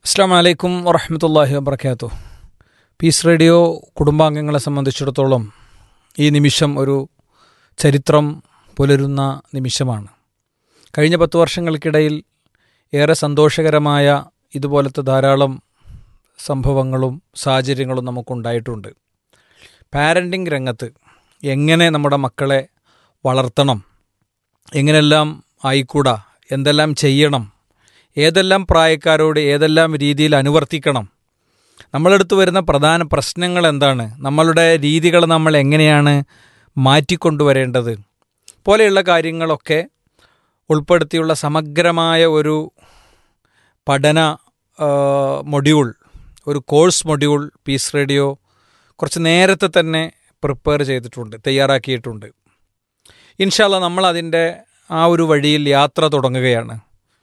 അസ്സാം വലൈക്കും വറഹമത്തല്ലാഹി വാബർക്കാത്തു പീസ് റേഡിയോ കുടുംബാംഗങ്ങളെ സംബന്ധിച്ചിടത്തോളം ഈ നിമിഷം ഒരു ചരിത്രം പുലരുന്ന നിമിഷമാണ് കഴിഞ്ഞ പത്ത് വർഷങ്ങൾക്കിടയിൽ ഏറെ സന്തോഷകരമായ ഇതുപോലത്തെ ധാരാളം സംഭവങ്ങളും സാഹചര്യങ്ങളും നമുക്കുണ്ടായിട്ടുണ്ട് പാരൻറ്റിങ് രംഗത്ത് എങ്ങനെ നമ്മുടെ മക്കളെ വളർത്തണം എങ്ങനെല്ലാം ആയിക്കൂടാ എന്തെല്ലാം ചെയ്യണം ഏതെല്ലാം പ്രായക്കാരോട് ഏതെല്ലാം രീതിയിൽ അനുവർത്തിക്കണം നമ്മളടുത്ത് വരുന്ന പ്രധാന പ്രശ്നങ്ങൾ എന്താണ് നമ്മളുടെ രീതികൾ നമ്മൾ എങ്ങനെയാണ് മാറ്റിക്കൊണ്ടുവരേണ്ടത് പോലെയുള്ള കാര്യങ്ങളൊക്കെ ഉൾപ്പെടുത്തിയുള്ള സമഗ്രമായ ഒരു പഠന ആ, മൊഡ്യൂൾ ഒരു കോഴ്സ് മൊഡ്യൂൾ പീസ് റേഡിയോ കുറച്ച് നേരത്തെ തന്നെ പ്രിപ്പയർ ചെയ്തിട്ടുണ്ട് തയ്യാറാക്കിയിട്ടുണ്ട് ഇൻഷാല്ല നമ്മൾ അതിൻ്റെ ആ ഒരു വഴിയിൽ യാത്ര തുടങ്ങുകയാണ്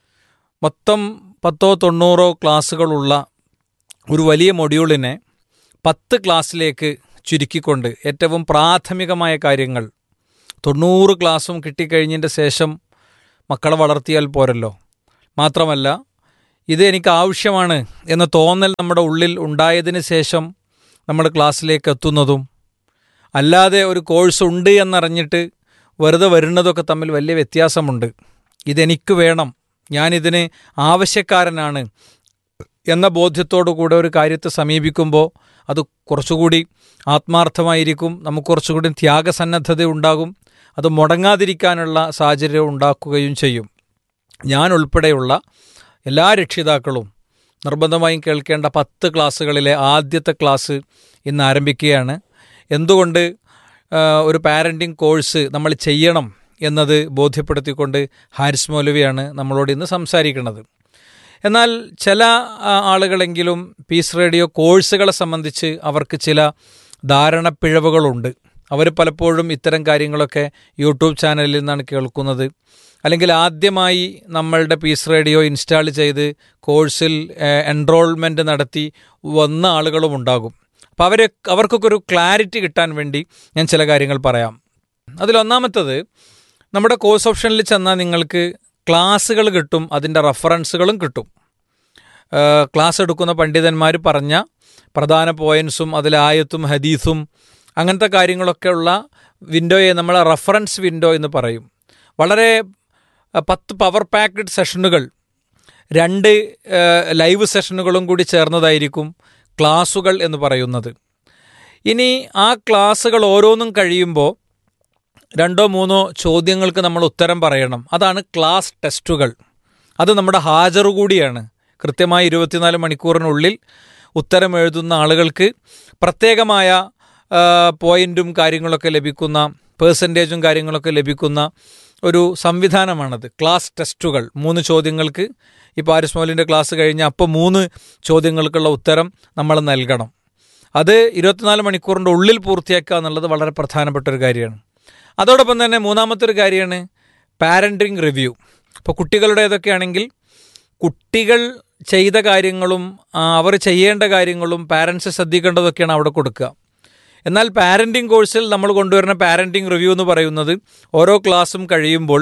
മൊത്തം പത്തോ തൊണ്ണൂറോ ക്ലാസ്സുകളുള്ള ഒരു വലിയ മൊഡ്യൂളിനെ പത്ത് ക്ലാസ്സിലേക്ക് ചുരുക്കിക്കൊണ്ട് ഏറ്റവും പ്രാഥമികമായ കാര്യങ്ങൾ തൊണ്ണൂറ് ക്ലാസ്സും കിട്ടിക്കഴിഞ്ഞതിൻ്റെ ശേഷം മക്കളെ വളർത്തിയാൽ പോരല്ലോ മാത്രമല്ല ഇത് എനിക്ക് ആവശ്യമാണ് എന്ന തോന്നൽ നമ്മുടെ ഉള്ളിൽ ഉണ്ടായതിന് ശേഷം നമ്മൾ ക്ലാസ്സിലേക്ക് എത്തുന്നതും അല്ലാതെ ഒരു കോഴ്സ് ഉണ്ട് എന്നറിഞ്ഞിട്ട് വെറുതെ വരുന്നതൊക്കെ തമ്മിൽ വലിയ വ്യത്യാസമുണ്ട് ഇതെനിക്ക് വേണം ഞാനിതിന് ആവശ്യക്കാരനാണ് എന്ന ബോധ്യത്തോടു കൂടെ ഒരു കാര്യത്തെ സമീപിക്കുമ്പോൾ അത് കുറച്ചുകൂടി ആത്മാർത്ഥമായിരിക്കും നമുക്ക് കുറച്ചുകൂടി ത്യാഗസന്നദ്ധത ഉണ്ടാകും അത് മുടങ്ങാതിരിക്കാനുള്ള സാഹചര്യം ഉണ്ടാക്കുകയും ചെയ്യും ഞാൻ ഉൾപ്പെടെയുള്ള എല്ലാ രക്ഷിതാക്കളും നിർബന്ധമായും കേൾക്കേണ്ട പത്ത് ക്ലാസ്സുകളിലെ ആദ്യത്തെ ക്ലാസ് ഇന്ന് ആരംഭിക്കുകയാണ് എന്തുകൊണ്ട് ആ, ഒരു പാരൻറ്റിങ് കോഴ്സ് നമ്മൾ ചെയ്യണം എന്നത് ബോധ്യപ്പെടുത്തിക്കൊണ്ട് ഹാരിസ് മൗലവിയാണ് നമ്മളോട് ഇന്ന് സംസാരിക്കുന്നത് എന്നാൽ ചില ആ, ആളുകളെങ്കിലും പീസ് റേഡിയോ കോഴ്സുകളെ സംബന്ധിച്ച് അവർക്ക് ചില ധാരണപ്പിഴവുകളുണ്ട് അവർ പലപ്പോഴും ഇത്തരം കാര്യങ്ങളൊക്കെ യൂട്യൂബ് ചാനലിൽ നിന്നാണ് കേൾക്കുന്നത് അല്ലെങ്കിൽ ആദ്യമായി നമ്മളുടെ പീസ് റേഡിയോ ഇൻസ്റ്റാൾ ചെയ്ത് കോഴ്സിൽ എൻറോൾമെൻറ്റ് നടത്തി വന്ന ആളുകളും ഉണ്ടാകും അപ്പോൾ അവരെ അവർക്കൊക്കെ ഒരു ക്ലാരിറ്റി കിട്ടാൻ വേണ്ടി ഞാൻ ചില കാര്യങ്ങൾ പറയാം അതിലൊന്നാമത്തത് നമ്മുടെ കോഴ്സ് ഓപ്ഷനിൽ ചെന്നാൽ നിങ്ങൾക്ക് ക്ലാസ്സുകൾ കിട്ടും അതിൻ്റെ റെഫറൻസുകളും കിട്ടും ആ, ക്ലാസ് എടുക്കുന്ന പണ്ഡിതന്മാർ പറഞ്ഞ പ്രധാന പോയിൻസും അതിലായത്തും ഹദീസും അങ്ങനത്തെ കാര്യങ്ങളൊക്കെ ഉള്ള വിൻഡോയെ നമ്മൾ റെഫറൻസ് വിൻഡോ എന്ന് പറയും വളരെ ആ, പത്ത് പവർ പാക്ഡ് സെഷനുകൾ രണ്ട് ആ, ലൈവ് സെഷനുകളും കൂടി ചേർന്നതായിരിക്കും ക്ലാസുകൾ എന്ന് പറയുന്നത് ഇനി ആ ക്ലാസ്സുകൾ ഓരോന്നും കഴിയുമ്പോൾ രണ്ടോ മൂന്നോ ചോദ്യങ്ങൾക്ക് നമ്മൾ ഉത്തരം പറയണം അതാണ് ക്ലാസ് ടെസ്റ്റുകൾ അത് നമ്മുടെ ഹാജർ കൂടിയാണ് കൃത്യമായി ഇരുപത്തിനാല് മണിക്കൂറിനുള്ളിൽ ഉത്തരം എഴുതുന്ന ആളുകൾക്ക് പ്രത്യേകമായ ആ, പോയിന്റും കാര്യങ്ങളൊക്കെ ലഭിക്കുന്ന പേഴ്സൻറ്റേജും കാര്യങ്ങളൊക്കെ ലഭിക്കുന്ന ഒരു സംവിധാനമാണത് ക്ലാസ് ടെസ്റ്റുകൾ മൂന്ന് ചോദ്യങ്ങൾക്ക് ഇപ്പോൾ ആരിസ് മൗലിൻ്റെ ക്ലാസ് കഴിഞ്ഞ് അപ്പോൾ മൂന്ന് ചോദ്യങ്ങൾക്കുള്ള ഉത്തരം നമ്മൾ നൽകണം അത് ഇരുപത്തിനാല് മണിക്കൂറിൻ്റെ ഉള്ളിൽ പൂർത്തിയാക്കുക എന്നുള്ളത് വളരെ പ്രധാനപ്പെട്ട ഒരു കാര്യമാണ് അതോടൊപ്പം തന്നെ മൂന്നാമത്തെ ഒരു കാര്യമാണ് പാരൻറ്റിങ് റിവ്യൂ ഇപ്പോൾ കുട്ടികളുടേതൊക്കെ ആണെങ്കിൽ കുട്ടികൾ ചെയ്ത കാര്യങ്ങളും ആ, അവർ ചെയ്യേണ്ട കാര്യങ്ങളും പാരൻസ് ശ്രദ്ധിക്കേണ്ടതൊക്കെയാണ് അവിടെ കൊടുക്കുക എന്നാൽ പാരൻറ്റിങ് കോഴ്സിൽ നമ്മൾ കൊണ്ടുവരുന്ന പാരൻറ്റിങ് റിവ്യൂ എന്ന് പറയുന്നത് ഓരോ ക്ലാസ്സും കഴിയുമ്പോൾ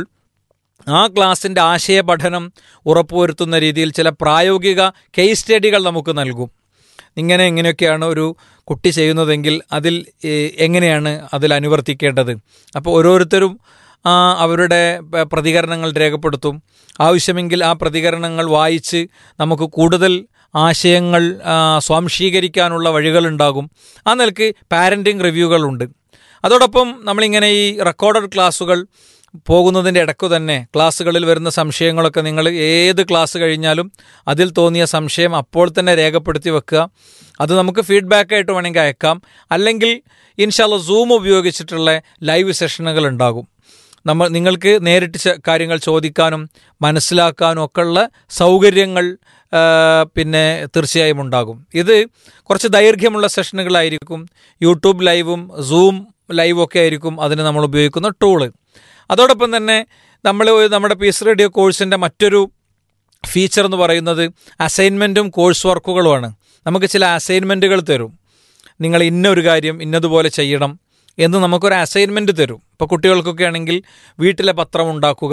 ആ ക്ലാസ്സിൻ്റെ ആശയ പഠനം ഉറപ്പുവരുത്തുന്ന രീതിയിൽ ചില പ്രായോഗിക കേസ് സ്റ്റഡികൾ നമുക്ക് നൽകും ഇങ്ങനെ ഇങ്ങനെയൊക്കെയാണ് ഒരു കുട്ടി ചെയ്യുന്നതെങ്കിൽ അതിൽ ഏ, എങ്ങനെയാണ് അതിൽ അനുവർത്തിക്കേണ്ടത് അപ്പോൾ ഓരോരുത്തരും ആ, അവരുടെ പ- പ്രതികരണങ്ങൾ രേഖപ്പെടുത്തും ആവശ്യമെങ്കിൽ ആ പ്രതികരണങ്ങൾ വായിച്ച് നമുക്ക് കൂടുതൽ ആശയങ്ങൾ ആ, സ്വാംശീകരിക്കാനുള്ള വഴികളുണ്ടാകും ആ നിലക്ക് പാരൻറ്റിങ് റിവ്യൂകളുണ്ട് അതോടൊപ്പം നമ്മളിങ്ങനെ ഈ റെക്കോർഡഡ് ക്ലാസ്സുകൾ പോകുന്നതിൻ്റെ ഇടയ്ക്കു തന്നെ ക്ലാസ്സുകളിൽ വരുന്ന സംശയങ്ങളൊക്കെ നിങ്ങൾ ഏത് ക്ലാസ് കഴിഞ്ഞാലും അതിൽ തോന്നിയ സംശയം അപ്പോൾ തന്നെ രേഖപ്പെടുത്തി വെക്കുക അത് നമുക്ക് ഫീഡ്ബാക്ക് ആയിട്ട് വേണമെങ്കിൽ അയക്കാം അല്ലെങ്കിൽ ഇൻഷാല്ല സൂം ഉപയോഗിച്ചിട്ടുള്ള ലൈവ് സെഷനുകൾ ഉണ്ടാകും നമ്മൾ നിങ്ങൾക്ക് നേരിട്ട് ച- കാര്യങ്ങൾ ചോദിക്കാനും മനസ്സിലാക്കാനും ഒക്കെയുള്ള സൗകര്യങ്ങൾ ആ, പിന്നെ തീർച്ചയായും ഉണ്ടാകും ഇത് കുറച്ച് ദൈർഘ്യമുള്ള സെഷനുകളായിരിക്കും യൂട്യൂബ് ലൈവും സൂം ലൈവും ഒക്കെ ആയിരിക്കും അതിന് നമ്മൾ ഉപയോഗിക്കുന്ന ടൂള് അതോടൊപ്പം തന്നെ നമ്മൾ നമ്മുടെ പീസ് റേഡിയോ കോഴ്സിൻ്റെ മറ്റൊരു ഫീച്ചർ എന്ന് പറയുന്നത് അസൈൻമെൻറ്റും കോഴ്സ് വർക്കുകളുമാണ് നമുക്ക് ചില അസൈൻമെൻറ്റുകൾ തരും നിങ്ങൾ ഇന്ന ഒരു കാര്യം ഇന്നതുപോലെ ചെയ്യണം എന്ന് നമുക്കൊരു അസൈൻമെൻറ്റ് തരും ഇപ്പോൾ കുട്ടികൾക്കൊക്കെ ആണെങ്കിൽ വീട്ടിലെ പത്രം ഉണ്ടാക്കുക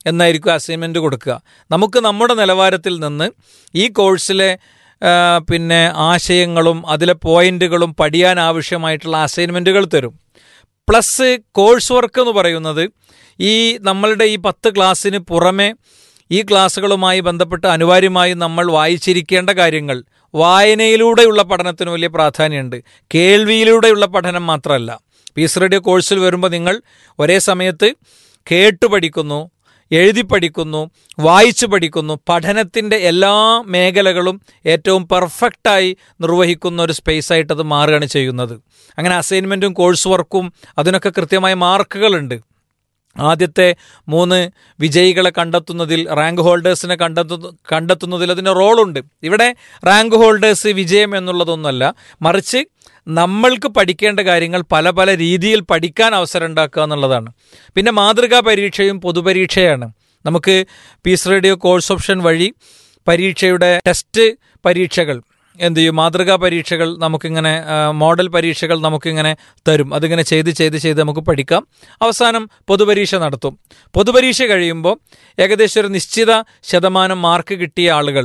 എന്നായിരിക്കും അസൈൻമെൻറ്റ് കൊടുക്കുക നമുക്ക് നമ്മുടെ നിലവാരത്തിൽ നിന്ന് ഈ കോഴ്സിലെ ആ, പിന്നെ ആശയങ്ങളും അതിലെ പോയിന്റുകളും പഠിയാൻ ആവശ്യമായിട്ടുള്ള അസൈൻമെൻറ്റുകൾ തരും പ്ലസ് കോഴ്സ് വർക്ക് എന്ന് പറയുന്നത് ഈ നമ്മളുടെ ഈ പത്ത് ക്ലാസ്സിന് പുറമെ ഈ ക്ലാസ്സുകളുമായി ബന്ധപ്പെട്ട് അനിവാര്യമായും നമ്മൾ വായിച്ചിരിക്കേണ്ട കാര്യങ്ങൾ വായനയിലൂടെയുള്ള പഠനത്തിന് വലിയ പ്രാധാന്യമുണ്ട് കേൾവിയിലൂടെയുള്ള പഠനം മാത്രമല്ല പീസ് റേഡിയോ കോഴ്സിൽ വരുമ്പോൾ നിങ്ങൾ ഒരേ സമയത്ത് കേട്ടു പഠിക്കുന്നു എഴുതി പഠിക്കുന്നു വായിച്ചു പഠിക്കുന്നു പഠനത്തിൻ്റെ എല്ലാ മേഖലകളും ഏറ്റവും പെർഫെക്റ്റായി നിർവഹിക്കുന്ന ഒരു സ്പേസ് ആയിട്ട് അത് മാറുകയാണ് ചെയ്യുന്നത് അങ്ങനെ അസൈൻമെൻറ്റും കോഴ്സ് വർക്കും അതിനൊക്കെ കൃത്യമായ മാർക്കുകളുണ്ട് ആദ്യത്തെ മൂന്ന് വിജയികളെ കണ്ടെത്തുന്നതിൽ റാങ്ക് ഹോൾഡേഴ്സിനെ കണ്ടെത്തു കണ്ടെത്തുന്നതിൽ അതിന് റോളുണ്ട് ഇവിടെ റാങ്ക് ഹോൾഡേഴ്സ് വിജയം എന്നുള്ളതൊന്നുമല്ല മറിച്ച് നമ്മൾക്ക് പഠിക്കേണ്ട കാര്യങ്ങൾ പല പല രീതിയിൽ പഠിക്കാൻ അവസരം ഉണ്ടാക്കുക എന്നുള്ളതാണ് പിന്നെ മാതൃകാ പരീക്ഷയും പൊതുപരീക്ഷയാണ് നമുക്ക് പീസ് റേഡിയോ കോഴ്സ് ഓപ്ഷൻ വഴി പരീക്ഷയുടെ ടെസ്റ്റ് പരീക്ഷകൾ എന്ത് ചെയ്യും മാതൃകാ പരീക്ഷകൾ നമുക്കിങ്ങനെ ആ, മോഡൽ പരീക്ഷകൾ നമുക്കിങ്ങനെ തരും അതിങ്ങനെ ചെയ്ത് ചെയ്ത് ചെയ്ത് നമുക്ക് പഠിക്കാം അവസാനം പൊതുപരീക്ഷ നടത്തും പൊതുപരീക്ഷ കഴിയുമ്പോൾ ഏകദേശം ഒരു നിശ്ചിത ശതമാനം മാർക്ക് കിട്ടിയ ആളുകൾ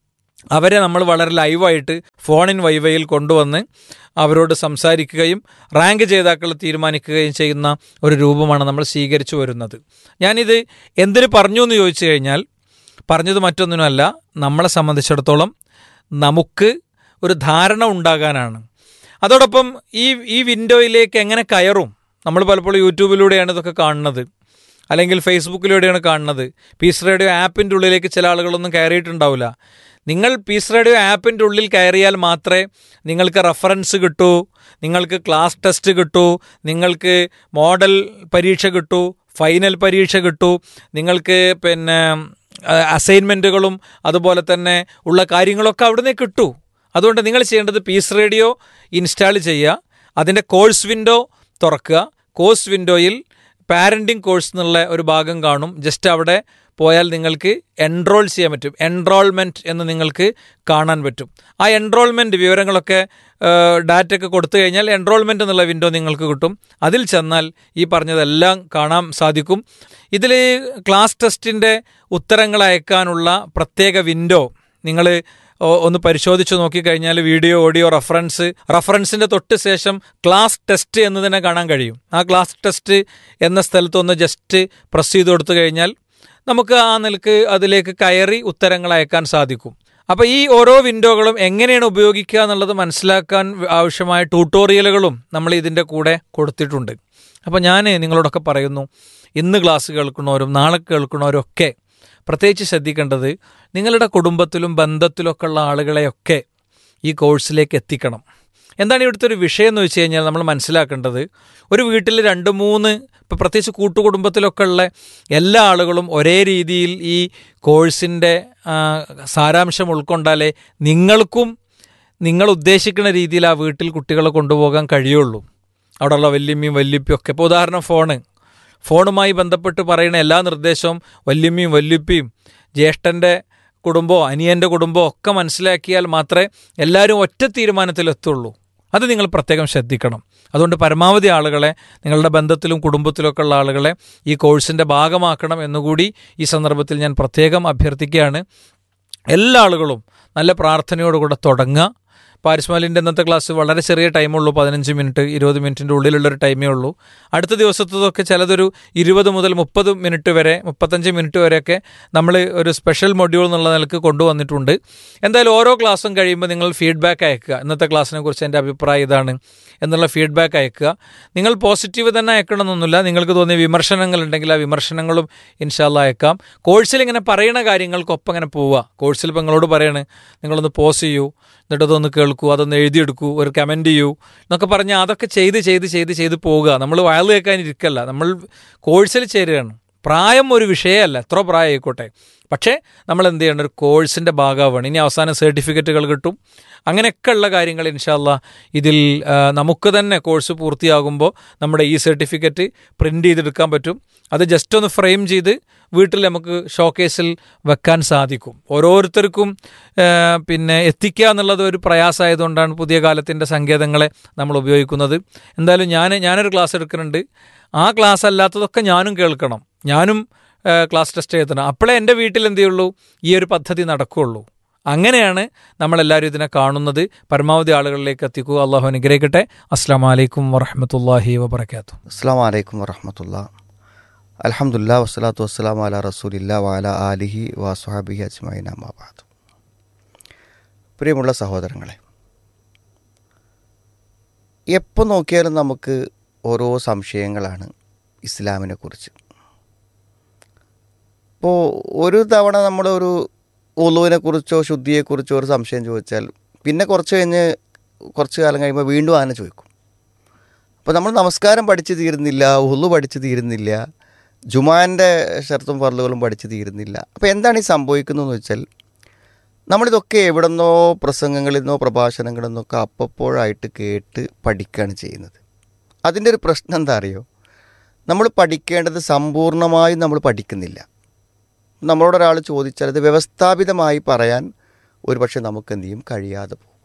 അവരെ നമ്മൾ വളരെ ലൈവായിട്ട് ഫോണിൻ വൈവയിൽ കൊണ്ടുവന്ന് അവരോട് സംസാരിക്കുകയും റാങ്ക് ജേതാക്കൾ തീരുമാനിക്കുകയും ചെയ്യുന്ന ഒരു രൂപമാണ് നമ്മൾ സ്വീകരിച്ചു വരുന്നത് ഞാനിത് എന്തിനു പറഞ്ഞു എന്ന് ചോദിച്ചു കഴിഞ്ഞാൽ പറഞ്ഞത് മറ്റൊന്നിനുമല്ല നമ്മളെ സംബന്ധിച്ചിടത്തോളം നമുക്ക് ഒരു ധാരണ ഉണ്ടാകാനാണ് അതോടൊപ്പം ഈ ഈ വിൻഡോയിലേക്ക് എങ്ങനെ കയറും നമ്മൾ പലപ്പോഴും യൂട്യൂബിലൂടെയാണ് ഇതൊക്കെ കാണുന്നത് അല്ലെങ്കിൽ ഫേസ്ബുക്കിലൂടെയാണ് കാണുന്നത് പീസ് റേഡിയോ ആപ്പിൻ്റെ ഉള്ളിലേക്ക് ചില ആളുകളൊന്നും കയറിയിട്ടുണ്ടാവില്ല നിങ്ങൾ പീസ് റേഡിയോ ആപ്പിൻ്റെ ഉള്ളിൽ കയറിയാൽ മാത്രമേ നിങ്ങൾക്ക് റെഫറൻസ് കിട്ടൂ നിങ്ങൾക്ക് ക്ലാസ് ടെസ്റ്റ് കിട്ടൂ നിങ്ങൾക്ക് മോഡൽ പരീക്ഷ കിട്ടൂ ഫൈനൽ പരീക്ഷ കിട്ടൂ നിങ്ങൾക്ക് പിന്നെ അസൈൻമെൻറ്റുകളും അതുപോലെ തന്നെ ഉള്ള കാര്യങ്ങളൊക്കെ അവിടുന്ന് കിട്ടൂ അതുകൊണ്ട് നിങ്ങൾ ചെയ്യേണ്ടത് പീസ് റേഡിയോ ഇൻസ്റ്റാൾ ചെയ്യുക അതിൻ്റെ കോഴ്സ് വിൻഡോ തുറക്കുക കോഴ്സ് വിൻഡോയിൽ പാരൻറ്റിങ് കോഴ്സ് എന്നുള്ള ഒരു ഭാഗം കാണും ജസ്റ്റ് അവിടെ പോയാൽ നിങ്ങൾക്ക് എൻറോൾ ചെയ്യാൻ പറ്റും എൻറോൾമെൻറ്റ് എന്ന് നിങ്ങൾക്ക് കാണാൻ പറ്റും ആ എൻറോൾമെൻറ്റ് വിവരങ്ങളൊക്കെ ഡാറ്റ ഒക്കെ കൊടുത്തു കഴിഞ്ഞാൽ എൻറോൾമെൻറ്റ് എന്നുള്ള വിൻഡോ നിങ്ങൾക്ക് കിട്ടും അതിൽ ചെന്നാൽ ഈ പറഞ്ഞതെല്ലാം കാണാൻ സാധിക്കും ഇതിൽ ക്ലാസ് ടെസ്റ്റിൻ്റെ ഉത്തരങ്ങൾ അയക്കാനുള്ള പ്രത്യേക വിൻഡോ നിങ്ങൾ ഒന്ന് പരിശോധിച്ച് നോക്കിക്കഴിഞ്ഞാൽ വീഡിയോ ഓഡിയോ റഫറൻസ് റഫറൻസിൻ്റെ തൊട്ട് ശേഷം ക്ലാസ് ടെസ്റ്റ് എന്ന് തന്നെ കാണാൻ കഴിയും ആ ക്ലാസ് ടെസ്റ്റ് എന്ന സ്ഥലത്ത് ഒന്ന് ജസ്റ്റ് പ്രസ് ചെയ്ത് കൊടുത്തു കഴിഞ്ഞാൽ നമുക്ക് ആ നിലക്ക് അതിലേക്ക് കയറി ഉത്തരങ്ങൾ അയക്കാൻ സാധിക്കും അപ്പോൾ ഈ ഓരോ വിൻഡോകളും എങ്ങനെയാണ് ഉപയോഗിക്കുക എന്നുള്ളത് മനസ്സിലാക്കാൻ ആവശ്യമായ ട്യൂട്ടോറിയലുകളും നമ്മൾ ഇതിൻ്റെ കൂടെ കൊടുത്തിട്ടുണ്ട് അപ്പോൾ ഞാൻ നിങ്ങളോടൊക്കെ പറയുന്നു ഇന്ന് ക്ലാസ് കേൾക്കുന്നവരും നാളെ കേൾക്കുന്നവരും ഒക്കെ പ്രത്യേകിച്ച് ശ്രദ്ധിക്കേണ്ടത് നിങ്ങളുടെ കുടുംബത്തിലും ബന്ധത്തിലൊക്കെ ഉള്ള ആളുകളെയൊക്കെ ഈ കോഴ്സിലേക്ക് എത്തിക്കണം എന്താണ് ഇവിടുത്തെ ഒരു വിഷയം എന്ന് വെച്ച് കഴിഞ്ഞാൽ നമ്മൾ മനസ്സിലാക്കേണ്ടത് ഒരു വീട്ടിൽ രണ്ട് മൂന്ന് ഇപ്പോൾ പ്രത്യേകിച്ച് കൂട്ടുകുടുംബത്തിലൊക്കെ ഉള്ള എല്ലാ ആളുകളും ഒരേ രീതിയിൽ ഈ കോഴ്സിൻ്റെ സാരാംശം ഉൾക്കൊണ്ടാലേ നിങ്ങൾക്കും നിങ്ങൾ ഉദ്ദേശിക്കുന്ന രീതിയിൽ ആ വീട്ടിൽ കുട്ടികളെ കൊണ്ടുപോകാൻ കഴിയുള്ളൂ അവിടെയുള്ള വല്യമ്മയും വല്യപ്പിയും ഒക്കെ ഇപ്പോൾ ഉദാഹരണം ഫോണ് ഫോണുമായി ബന്ധപ്പെട്ട് പറയുന്ന എല്ലാ നിർദ്ദേശവും വല്യമ്മയും വല്യപ്പിയും ജ്യേഷ്ഠൻ്റെ കുടുംബമോ അനിയൻ്റെ കുടുംബമോ ഒക്കെ മനസ്സിലാക്കിയാൽ മാത്രമേ എല്ലാവരും ഒറ്റ തീരുമാനത്തിലെത്തുള്ളൂ അത് നിങ്ങൾ പ്രത്യേകം ശ്രദ്ധിക്കണം അതുകൊണ്ട് പരമാവധി ആളുകളെ നിങ്ങളുടെ ബന്ധത്തിലും കുടുംബത്തിലൊക്കെ ഉള്ള ആളുകളെ ഈ കോഴ്സിൻ്റെ ഭാഗമാക്കണം എന്നുകൂടി ഈ സന്ദർഭത്തിൽ ഞാൻ പ്രത്യേകം അഭ്യർത്ഥിക്കുകയാണ് എല്ലാ ആളുകളും നല്ല പ്രാർത്ഥനയോടുകൂടെ തുടങ്ങുക പാരിസ്മാലിൻ്റെ ഇന്നത്തെ ക്ലാസ് വളരെ ചെറിയ ടൈമുള്ളൂ പതിനഞ്ച് മിനിറ്റ് ഇരുപത് മിനിറ്റിൻ്റെ ഉള്ളിലുള്ളൊരു ടൈമേ ഉള്ളൂ അടുത്ത ദിവസത്തതൊക്കെ ചിലതൊരു ഇരുപത് മുതൽ മുപ്പത് മിനിറ്റ് വരെ മുപ്പത്തഞ്ച് മിനിറ്റ് വരെയൊക്കെ നമ്മൾ ഒരു സ്പെഷ്യൽ മൊഡ്യൂൾ എന്നുള്ള നിലക്ക് കൊണ്ടുവന്നിട്ടുണ്ട് എന്തായാലും ഓരോ ക്ലാസ്സും കഴിയുമ്പോൾ നിങ്ങൾ ഫീഡ്ബാക്ക് അയക്കുക ഇന്നത്തെ ക്ലാസ്സിനെ കുറിച്ച് എൻ്റെ അഭിപ്രായം ഇതാണ് എന്നുള്ള ഫീഡ്ബാക്ക് അയക്കുക നിങ്ങൾ പോസിറ്റീവ് തന്നെ അയക്കണമെന്നൊന്നുമില്ല നിങ്ങൾക്ക് തോന്നിയ വിമർശനങ്ങൾ ഉണ്ടെങ്കിൽ ആ വിമർശനങ്ങളും ഇൻഷാല്ല അയക്കാം കോഴ്സിൽ ഇങ്ങനെ പറയുന്ന കാര്യങ്ങൾക്കൊപ്പം ഇങ്ങനെ പോവുക കോഴ്സിൽ ഇപ്പോൾ നിങ്ങളോട് പറയാണ് നിങ്ങളൊന്ന് പോസ് ചെയ്യൂ എന്നിട്ട് അതൊന്ന് കേൾക്കൂ അതൊന്ന് എഴുതിയെടുക്കൂ ഒരു കമൻറ്റ് ചെയ്യൂ എന്നൊക്കെ പറഞ്ഞാൽ അതൊക്കെ ചെയ്ത് ചെയ്ത് ചെയ്ത് ചെയ്ത് പോവുക നമ്മൾ വയൽ കേൾക്കാൻ ഇരിക്കല്ല നമ്മൾ കോഴ്സിൽ ചേരുകയാണ് പ്രായം ഒരു വിഷയമല്ല എത്ര പ്രായം ആയിക്കോട്ടെ പക്ഷേ നമ്മൾ എന്ത് ചെയ്യണം ഒരു കോഴ്സിൻ്റെ ഭാഗമാവാണ് ഇനി അവസാനം സർട്ടിഫിക്കറ്റുകൾ കിട്ടും അങ്ങനെയൊക്കെ ഉള്ള കാര്യങ്ങൾ ഇൻഷാല്ല ഇതിൽ നമുക്ക് തന്നെ കോഴ്സ് പൂർത്തിയാകുമ്പോൾ നമ്മുടെ ഈ സർട്ടിഫിക്കറ്റ് പ്രിൻ്റ് ചെയ്തെടുക്കാൻ പറ്റും അത് ജസ്റ്റ് ഒന്ന് ഫ്രെയിം ചെയ്ത് വീട്ടിൽ നമുക്ക് ഷോക്കേസിൽ വെക്കാൻ സാധിക്കും ഓരോരുത്തർക്കും പിന്നെ എത്തിക്കുക എന്നുള്ളത് ഒരു പ്രയാസമായതുകൊണ്ടാണ് പുതിയ കാലത്തിൻ്റെ സങ്കേതങ്ങളെ നമ്മൾ ഉപയോഗിക്കുന്നത് എന്തായാലും ഞാൻ ഞാനൊരു ക്ലാസ് എടുക്കുന്നുണ്ട് ആ ക്ലാസ് അല്ലാത്തതൊക്കെ ഞാനും കേൾക്കണം ഞാനും ഏഹ്, ക്ലാസ് ടെസ്റ്റ് എഴുതണം അപ്പോഴേ എൻ്റെ വീട്ടിൽ എന്ത് ചെയ്യുള്ളൂ ഈ ഒരു പദ്ധതി നടക്കുകയുള്ളൂ അങ്ങനെയാണ് നമ്മളെല്ലാവരും ഇതിനെ കാണുന്നത് പരമാവധി ആളുകളിലേക്ക് എത്തിക്കുക അള്ളാഹു അനുഗ്രഹിക്കട്ടെ അസ്സാം വലൈക്കും വറഹമത്തല്ലാഹി വബർക്കാത്തു അസ്സാം വലൈക്കും വറഹമത്തുള്ള അലഹമുല്ല വസ്സലാത്തു വസ്സലാം അല റസൂലില്ല വാല ആലിഹി വാസുഹാബിഹി അജ്മൈൻ അമ്മാബാദ് പ്രിയമുള്ള സഹോദരങ്ങളെ എപ്പോൾ നോക്കിയാലും നമുക്ക് ഓരോ സംശയങ്ങളാണ് ഇസ്ലാമിനെ കുറിച്ച് ഇപ്പോൾ ഒരു തവണ നമ്മളൊരു ഒലുവിനെ കുറിച്ചോ ശുദ്ധിയെക്കുറിച്ചോ ഒരു സംശയം ചോദിച്ചാൽ പിന്നെ കുറച്ച് കഴിഞ്ഞ് കുറച്ച് കാലം കഴിയുമ്പോൾ വീണ്ടും ആന ചോദിക്കും അപ്പോൾ നമ്മൾ നമസ്കാരം പഠിച്ചു തീരുന്നില്ല ഉള്ളു പഠിച്ചു തീരുന്നില്ല ജുമാൻ്റെ ഷർത്തും ഫർലുകളും പഠിച്ചു തീരുന്നില്ല അപ്പോൾ എന്താണ് ഈ സംഭവിക്കുന്നതെന്ന് വെച്ചാൽ നമ്മളിതൊക്കെ എവിടെ നിന്നോ പ്രസംഗങ്ങളിൽ നിന്നോ പ്രഭാഷണങ്ങളിൽ നിന്നൊക്കെ അപ്പപ്പോഴായിട്ട് കേട്ട് പഠിക്കുകയാണ് ചെയ്യുന്നത് അതിൻ്റെ ഒരു പ്രശ്നം എന്താ അറിയോ നമ്മൾ പഠിക്കേണ്ടത് സമ്പൂർണ്ണമായും നമ്മൾ പഠിക്കുന്നില്ല നമ്മളോട് ഒരാൾ ചോദിച്ചാൽ അത് വ്യവസ്ഥാപിതമായി പറയാൻ ഒരുപക്ഷെ നമുക്ക് എന്ത് ചെയ്യും കഴിയാതെ പോകും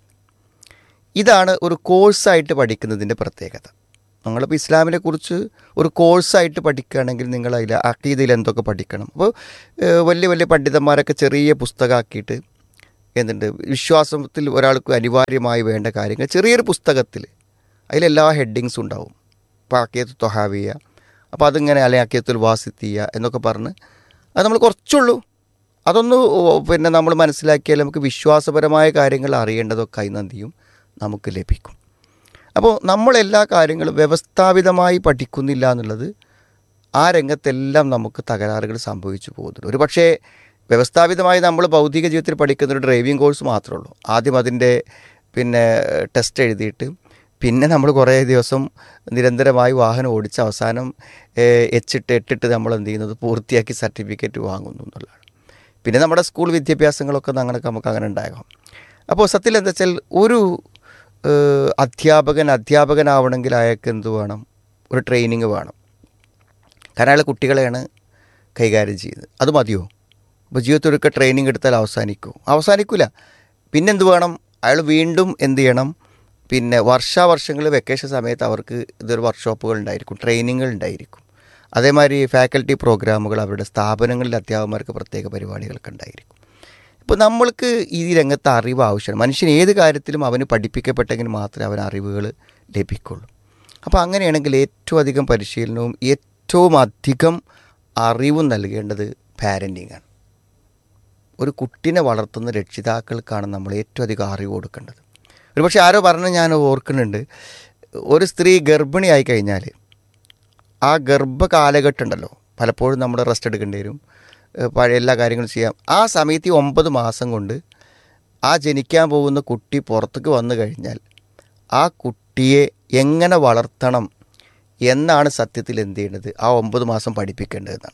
ഇതാണ് ഒരു കോഴ്സായിട്ട് പഠിക്കുന്നതിൻ്റെ പ്രത്യേകത നിങ്ങളിപ്പോൾ ഇസ്ലാമിനെ കുറിച്ച് ഒരു കോഴ്സായിട്ട് പഠിക്കുകയാണെങ്കിൽ നിങ്ങൾ അതിൽ അക്കീതയിൽ എന്തൊക്കെ പഠിക്കണം അപ്പോൾ ഏഹ്, വലിയ വലിയ പണ്ഡിതന്മാരൊക്കെ ചെറിയ പുസ്തകമാക്കിയിട്ട് എന്തുണ്ട് വിശ്വാസത്തിൽ ഒരാൾക്ക് അനിവാര്യമായി വേണ്ട കാര്യങ്ങൾ ചെറിയൊരു പുസ്തകത്തിൽ അതിലെല്ലാ ഹെഡിങ്സും ഉണ്ടാവും ഇപ്പോൾ അക്കിയത്ത് തൊഹാവിയ അപ്പോൾ അതിങ്ങനെ അല്ലെങ്കിൽ അക്കിയത്തുൽ വാസിത്തിയ എന്നൊക്കെ പറഞ്ഞ് അത് നമ്മൾ കുറച്ചുള്ളൂ അതൊന്ന് ഓ- പിന്നെ നമ്മൾ മനസ്സിലാക്കിയാൽ നമുക്ക് വിശ്വാസപരമായ കാര്യങ്ങൾ അറിയേണ്ടതൊക്കെ അതിൽ നിന്ന് എന്ത് ചെയ്യും നമുക്ക് ലഭിക്കും അപ്പോൾ നമ്മൾ എല്ലാ കാര്യങ്ങളും വ്യവസ്ഥാപിതമായി പഠിക്കുന്നില്ല എന്നുള്ളത് ആ രംഗത്തെല്ലാം നമുക്ക് തകരാറുകൾ സംഭവിച്ചു പോകുന്നുണ്ട് ഒരു പക്ഷേ വ്യവസ്ഥാപിതമായി നമ്മൾ ഭൗതിക ജീവിതത്തിൽ പഠിക്കുന്ന ഒരു ഡ്രൈവിംഗ് കോഴ്സ് മാത്രമേ ഉള്ളൂ ആദ്യം അതിൻ്റെ പിന്നെ ടെസ്റ്റ് എഴുതിയിട്ട് പിന്നെ നമ്മൾ കുറേ ദിവസം നിരന്തരമായി വാഹനം ഓടിച്ച് അവസാനം ഏഹ്, എച്ചിട്ട് എട്ടിട്ട് നമ്മൾ എന്ത് ചെയ്യുന്നത് പൂർത്തിയാക്കി സർട്ടിഫിക്കറ്റ് വാങ്ങുന്നു എന്നുള്ളതാണ് പിന്നെ നമ്മുടെ സ്കൂൾ വിദ്യാഭ്യാസങ്ങളൊക്കെ അങ്ങനെ നമുക്ക് അങ്ങനെ ഉണ്ടാകാം അപ്പോൾ സത്യത്തിൽ എന്താ വെച്ചാൽ ഒരു ഏഹ്, അധ്യാപകൻ അധ്യാപകനാവണമെങ്കിൽ അയാൾക്ക് എന്ത് വേണം ഒരു ട്രെയിനിങ് വേണം കാരണം അയാൾ കുട്ടികളെയാണ് കൈകാര്യം ചെയ്യുന്നത് അത് മതിയോ അപ്പോൾ ജീവിതത്തിലൊക്കെ ട്രെയിനിങ് എടുത്താൽ അവസാനിക്കുമോ അവസാനിക്കില്ല പിന്നെന്ത് വേണം അയാൾ വീണ്ടും എന്ത് ചെയ്യണം പിന്നെ വർഷാവർഷങ്ങൾ വെക്കേഷൻ സമയത്ത് അവർക്ക് ഇതൊരു വർക്ക്ഷോപ്പുകൾ ഉണ്ടായിരിക്കും ട്രെയിനിങ്ങുകൾ ഉണ്ടായിരിക്കും അതേമാതിരി ഫാക്കൽറ്റി പ്രോഗ്രാമുകൾ അവരുടെ സ്ഥാപനങ്ങളിൽ അധ്യാപകന്മാർക്ക് പ്രത്യേക പരിപാടികളൊക്കെ ഉണ്ടായിരിക്കും ഇപ്പോൾ നമ്മൾക്ക് ഈ രംഗത്ത് അറിവ് ആവശ്യമാണ് മനുഷ്യൻ ഏത് കാര്യത്തിലും അവന് പഠിപ്പിക്കപ്പെട്ടെങ്കിൽ മാത്രമേ അവന് അറിവുകൾ ലഭിക്കുള്ളൂ അപ്പോൾ അങ്ങനെയാണെങ്കിൽ ഏറ്റവും അധികം പരിശീലനവും ഏറ്റവും അധികം അറിവും നൽകേണ്ടത് പാരൻറ്റിങ് ആണ് ഒരു കുട്ടിനെ വളർത്തുന്ന രക്ഷിതാക്കൾക്കാണ് നമ്മൾ ഏറ്റവും അധികം അറിവ് കൊടുക്കേണ്ടത് ഒരുപക്ഷെ ആരോ പറഞ്ഞ ഞാൻ ഓർക്കുന്നുണ്ട് ഒരു സ്ത്രീ ഗർഭിണിയായി കഴിഞ്ഞാൽ ആ ഗർഭ കാലഘട്ടം ഉണ്ടല്ലോ പലപ്പോഴും നമ്മൾ റെസ്റ്റ് എടുക്കേണ്ടി വരും ഏഹ് പഴയ എല്ലാ കാര്യങ്ങളും ചെയ്യാം ആ സമയത്ത് ഈ ഒമ്പത് മാസം കൊണ്ട് ആ ജനിക്കാൻ പോകുന്ന കുട്ടി പുറത്തേക്ക് വന്നു കഴിഞ്ഞാൽ ആ കുട്ടിയെ എങ്ങനെ വളർത്തണം എന്നാണ് സത്യത്തിൽ എന്ത് ചെയ്യേണ്ടത് ആ ഒമ്പത് മാസം പഠിപ്പിക്കേണ്ടതെന്നാണ്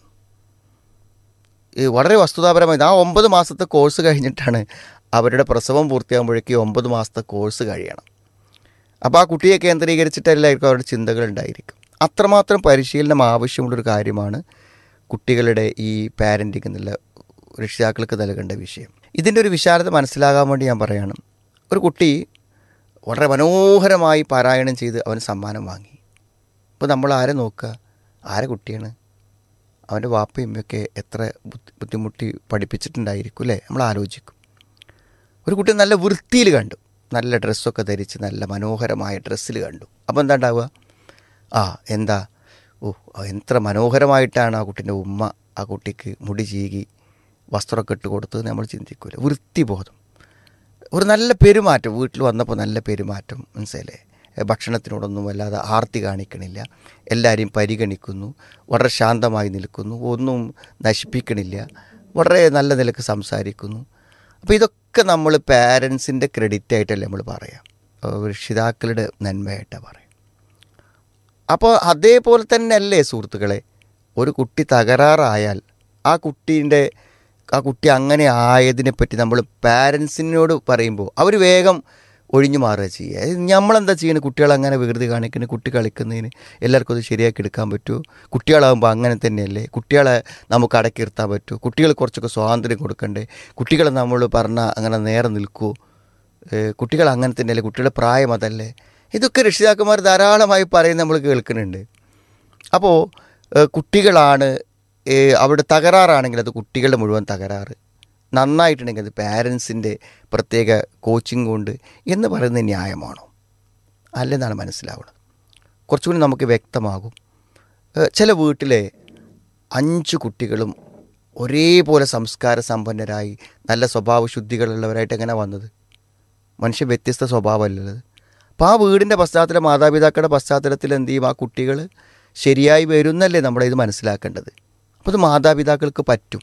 ഈ വളരെ വസ്തുതാപരമായി ആ ഒമ്പത് മാസത്തെ കോഴ്സ് കഴിഞ്ഞിട്ടാണ് അവരുടെ പ്രസവം പൂർത്തിയാകുമ്പോഴേക്ക് ഈ ഒമ്പത് മാസത്തെ കോഴ്സ് കഴിയണം അപ്പോൾ ആ കുട്ടിയെ കേന്ദ്രീകരിച്ചിട്ടെല്ലാവർക്കും അവരുടെ ചിന്തകൾ ഉണ്ടായിരിക്കും അത്രമാത്രം പരിശീലനം ആവശ്യമുള്ളൊരു കാര്യമാണ് കുട്ടികളുടെ ഈ പാരൻറ്റിങ് എന്നുള്ള രക്ഷിതാക്കൾക്ക് നൽകേണ്ട വിഷയം ഇതിൻ്റെ ഒരു വിശാലത മനസ്സിലാകാൻ വേണ്ടി ഞാൻ പറയാണ് ഒരു കുട്ടി വളരെ മനോഹരമായി പാരായണം ചെയ്ത് അവന് സമ്മാനം വാങ്ങി ഇപ്പോൾ നമ്മൾ ആരെ നോക്കുക ആരെ കുട്ടിയാണ് അവൻ്റെ വാപ്പയും ഒക്കെ എത്ര ബുദ്ധി- ബുദ്ധിമുട്ടി പഠിപ്പിച്ചിട്ടുണ്ടായിരിക്കും അല്ലേ നമ്മൾ ആലോചിക്കും ഒരു കുട്ടി നല്ല വൃത്തിയിൽ കണ്ടു നല്ല ഡ്രസ്സൊക്കെ ധരിച്ച് നല്ല മനോഹരമായ ഡ്രസ്സിൽ കണ്ടു അപ്പോൾ എന്താ ഉണ്ടാവുക ആ എന്താ ഓ എത്ര മനോഹരമായിട്ടാണ് ആ കുട്ടീൻ്റെ ഉമ്മ ആ കുട്ടിക്ക് മുടി ചീകി വസ്ത്രമൊക്കെ ഇട്ട് കൊടുത്തത് നമ്മൾ ചിന്തിക്കൂല വൃത്തിബോധം ഒരു നല്ല പെരുമാറ്റം വീട്ടിൽ വന്നപ്പോൾ നല്ല പെരുമാറ്റം മനസ്സിലേ ഭക്ഷണത്തിനോടൊന്നും വല്ലാതെ ആർത്തി കാണിക്കണില്ല എല്ലാവരെയും പരിഗണിക്കുന്നു വളരെ ശാന്തമായി നിൽക്കുന്നു ഒന്നും നശിപ്പിക്കണില്ല വളരെ നല്ല നിലക്ക് സംസാരിക്കുന്നു അപ്പോൾ ഇതൊക്കെ നമ്മൾ പാരൻസിൻ്റെ ക്രെഡിറ്റ് ആയിട്ടല്ലേ നമ്മൾ പറയാം ഏഹ് രക്ഷിതാക്കളുടെ നന്മയായിട്ടാണ് പറയാം അപ്പോൾ അതേപോലെ തന്നെ അല്ലേ സുഹൃത്തുക്കളെ ഒരു കുട്ടി തകരാറായാൽ ആ കുട്ടീൻ്റെ ആ കുട്ടി അങ്ങനെ ആയതിനെപ്പറ്റി നമ്മൾ പാരൻസിനോട് പറയുമ്പോൾ അവർ വേഗം ഒഴിഞ്ഞു മാറുക ചെയ്യുക ഇത് നമ്മളെന്താ ചെയ്യുന്നത് കുട്ടികൾ അങ്ങനെ വികൃതി കാണിക്കുന്നത് കുട്ടി കളിക്കുന്നതിന് എല്ലാവർക്കും അത് ശരിയാക്കി എടുക്കാൻ പറ്റുമോ കുട്ടികളാകുമ്പോൾ അങ്ങനെ തന്നെയല്ലേ കുട്ടികളെ നമുക്ക് അടക്കി നിർത്താൻ പറ്റുമോ കുട്ടികൾ കുറച്ചൊക്കെ സ്വാതന്ത്ര്യം കൊടുക്കണ്ടേ കുട്ടികളെ നമ്മൾ പറഞ്ഞാൽ അങ്ങനെ നേരെ നിൽക്കുമോ ഏഹ് കുട്ടികൾ അങ്ങനെ തന്നെയല്ലേ കുട്ടികളുടെ പ്രായം അതല്ലേ ഇതൊക്കെ രക്ഷിതാക്കന്മാർ ധാരാളമായി പറയുന്നത് നമ്മൾ കേൾക്കുന്നുണ്ട് അപ്പോൾ ഏഹ് കുട്ടികളാണ് ഏ, അവിടെ തകരാറാണെങ്കിൽ അത് കുട്ടികളുടെ മുഴുവൻ തകരാറ് നന്നായിട്ടുണ്ടെങ്കിൽ അത് പാരൻസിൻ്റെ പ്രത്യേക കോച്ചിങ് കൊണ്ട് എന്ന് പറയുന്നത് ന്യായമാണോ അല്ലെന്നാണ് മനസ്സിലാവുന്നത് കുറച്ചുകൂടി നമുക്ക് വ്യക്തമാകും ഏ, ചില വീട്ടിലെ അഞ്ച് കുട്ടികളും ഒരേപോലെ സംസ്കാര സമ്പന്നരായി നല്ല സ്വഭാവ ശുദ്ധികളുള്ളവരായിട്ട് എങ്ങനെ വന്നത് മനുഷ്യൻ വ്യത്യസ്ത സ്വഭാവമല്ലത് അപ്പോൾ ആ വീടിൻ്റെ പശ്ചാത്തലം മാതാപിതാക്കളുടെ പശ്ചാത്തലത്തിൽ എന്ത് ചെയ്യും ആ കുട്ടികൾ ശരിയായി വരുന്നല്ലേ നമ്മളിത് മനസ്സിലാക്കേണ്ടത് അപ്പോൾ ഇത് മാതാപിതാക്കൾക്ക് പറ്റും